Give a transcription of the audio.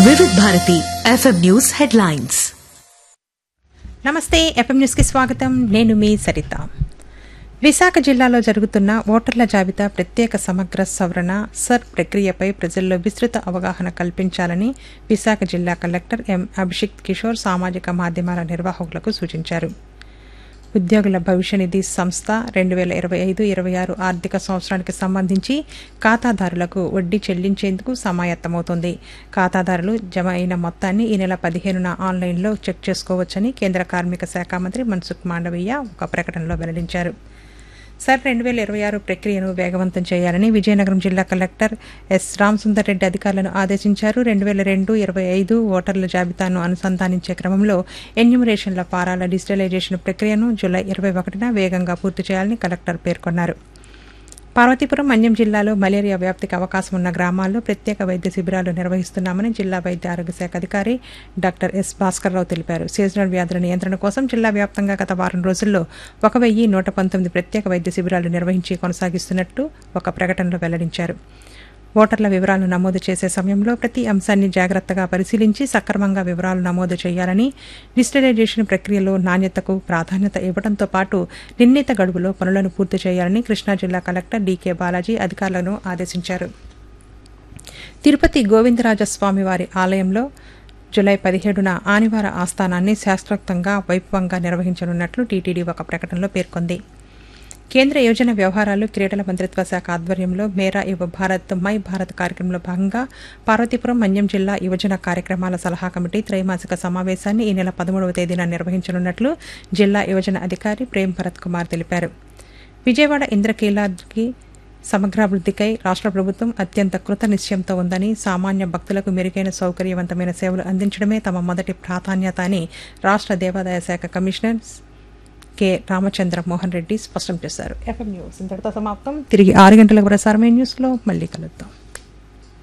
వివిధ Bharati FM news headlines నమస్తే FM న్యూస్కి స్వాగతం నేను మీ సరిత విశాఖ జిల్లాలో జరుగుతున్న ఓటర్ల జాబితా ప్రత్యేక సమగ్ర సవరణ సర్ ప్రక్రియపై ప్రజల్లో విస్తృత అవగాహన కల్పించాలని విశాఖ జిల్లా కలెక్టర్ ఎం అభిషేక్ కిషోర్ సామాజిక మాధ్యమాల నిర్వాహకులకు సూచించారు ఉద్యోగుల భవిష్య నిధి సంస్థ రెండు వేల ఇరవై ఐదు ఇరవై ఆరు ఆర్థిక సంవత్సరానికి సంబంధించి ఖాతాదారులకు వడ్డీ చెల్లించేందుకు సమాయత్తమవుతోంది ఖాతాదారులు జమ అయిన మొత్తాన్ని ఈ నెల పదిహేనున ఆన్లైన్లో చెక్ చేసుకోవచ్చని కేంద్ర కార్మిక శాఖ మంత్రి మన్సుఖ్ మాండవీయ ఒక ప్రకటనలో వెల్లడించారు సర్ రెండు వేల ఇరవై ఆరు ప్రక్రియను వేగవంతం చేయాలని విజయనగరం జిల్లా కలెక్టర్ ఎస్ రామసుందర్ రెడ్డి అధికారులను ఆదేశించారు రెండు వేల రెండు ఇరవై ఐదు ఓటర్ల జాబితాను అనుసంధానించే క్రమంలో ఎన్యూమరేషన్ల ఫారాల డిజిటలైజేషన్ ప్రక్రియను జూలై ఇరవై ఒకటిన వేగంగా పూర్తి చేయాలని కలెక్టర్ పేర్కొన్నారు పార్వతీపురం మన్యం జిల్లాలో మలేరియా వ్యాప్తికి అవకాశం ఉన్న గ్రామాల్లో ప్రత్యేక వైద్య శిబిరాలు నిర్వహిస్తున్నామని జిల్లా వైద్య ఆరోగ్య శాఖ అధికారి డాక్టర్ ఎస్ భాస్కర్రావు తెలిపారు సీజనల్ వ్యాధుల నియంత్రణ కోసం జిల్లా వ్యాప్తంగా గత వారం రోజుల్లో ఒక వెయ్యి నూట పంతొమ్మిది ప్రత్యేక వైద్య శిబిరాలు నిర్వహించి కొనసాగిస్తున్నట్టు ఒక ప్రకటనలో వెల్లడించారు ఓటర్ల వివరాలు నమోదు చేసే సమయంలో ప్రతి అంశాన్ని జాగ్రత్తగా పరిశీలించి సక్రమంగా వివరాలు నమోదు చేయాలని డిజిటలైజేషన్ ప్రక్రియలో నాణ్యతకు ప్రాధాన్యత ఇవ్వడంతో పాటు నిర్ణీత గడువులో పనులను పూర్తి చేయాలని కృష్ణా జిల్లా కలెక్టర్ డీకే బాలాజీ అధికారులను ఆదేశించారు తిరుపతి గోవిందరాజస్వామి వారి ఆలయంలో జులై పదిహేడున ఆనివార ఆస్థానాన్ని శాస్త్రోక్తంగా వైభవంగా నిర్వహించనున్నట్లు టీటీడీ ఒక ప్రకటనలో పేర్కొంది కేంద్ర యోజన వ్యవహారాలు క్రీడల మంత్రిత్వ శాఖ ఆధ్వర్యంలో మేరా యువ భారత్ మై భారత్ కార్యక్రమంలో భాగంగా పార్వతీపురం మన్యం జిల్లా యువజన కార్యక్రమాల సలహా కమిటీ త్రైమాసిక సమావేశాన్ని ఈ నెల పదమూడవ తేదీన నిర్వహించనున్నట్లు జిల్లా యువజన అధికారి ప్రేమ్ భరత్ కుమార్ తెలిపారు విజయవాడ ఇంద్రకీలాద్రికి సమగ్రాభివృద్ధికై రాష్ట్ర ప్రభుత్వం అత్యంత కృత నిశ్చయంతో ఉందని సామాన్య భక్తులకు మెరుగైన సౌకర్యవంతమైన సేవలు అందించడమే తమ మొదటి ప్రాధాన్యత అని రాష్ట్ర దేవాదాయ శాఖ కమిషనర్ కె రామచంద్ర మోహన్ రెడ్డి స్పష్టం చేశారు ఎఫ్ఎం న్యూస్ ఇంతటితో సమాప్తం తిరిగి ఆరు గంటలకు ప్రసారమైన న్యూస్లో మళ్ళీ కలుద్దాం